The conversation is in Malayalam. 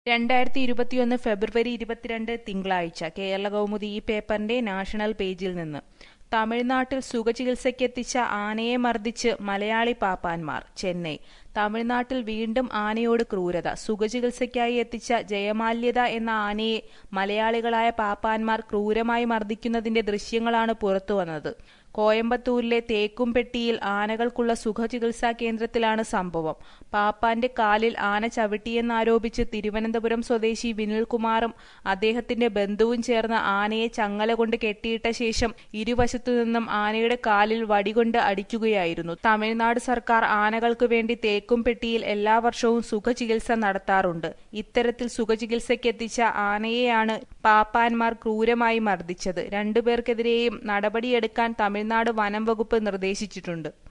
രണ്ടായിരത്തി ഇരുപത്തിയൊന്ന് ഫെബ്രുവരി ഇരുപത്തിരണ്ട് തിങ്കളാഴ്ച കേരളകൗമുദി ഈ പേപ്പറിന്റെ നാഷണൽ പേജിൽ നിന്ന് തമിഴ്നാട്ടിൽ സുഖചികിത്സയ്ക്കെത്തിച്ച ആനയെ മർദ്ദിച്ച് മലയാളി പാപ്പാന്മാർ ചെന്നൈ തമിഴ്നാട്ടിൽ വീണ്ടും ആനയോട് ക്രൂരത സുഖചികിത്സയ്ക്കായി എത്തിച്ച ജയമാല്യത എന്ന ആനയെ മലയാളികളായ പാപ്പാന്മാർ ക്രൂരമായി മർദ്ദിക്കുന്നതിന്റെ ദൃശ്യങ്ങളാണ് പുറത്തുവന്നത് കോയമ്പത്തൂരിലെ തേക്കുംപെട്ടിയിൽ ആനകൾക്കുള്ള സുഖചികിത്സാ കേന്ദ്രത്തിലാണ് സംഭവം പാപ്പാന്റെ കാലിൽ ആന ചവിട്ടിയെന്നാരോപിച്ച് തിരുവനന്തപുരം സ്വദേശി വിനിൽകുമാറും അദ്ദേഹത്തിന്റെ ബന്ധുവും ചേർന്ന് ആനയെ ചങ്ങല കൊണ്ട് കെട്ടിയിട്ട ശേഷം ഇരുവശത്തു നിന്നും ആനയുടെ കാലിൽ വടികൊണ്ട് അടിക്കുകയായിരുന്നു തമിഴ്നാട് സർക്കാർ ആനകൾക്ക് വേണ്ടി തേക്കുംപെട്ടിയിൽ എല്ലാ വർഷവും സുഖചികിത്സ നടത്താറുണ്ട് ഇത്തരത്തിൽ സുഖചികിത്സയ്ക്കെത്തിച്ച ആനയെയാണ് പാപ്പാന്മാർ ക്രൂരമായി മർദ്ദിച്ചത് രണ്ടുപേർക്കെതിരെയും നടപടിയെടുക്കാൻ തമിഴ്നാട് വനം വകുപ്പ് നിർദ്ദേശിച്ചിട്ടുണ്ട്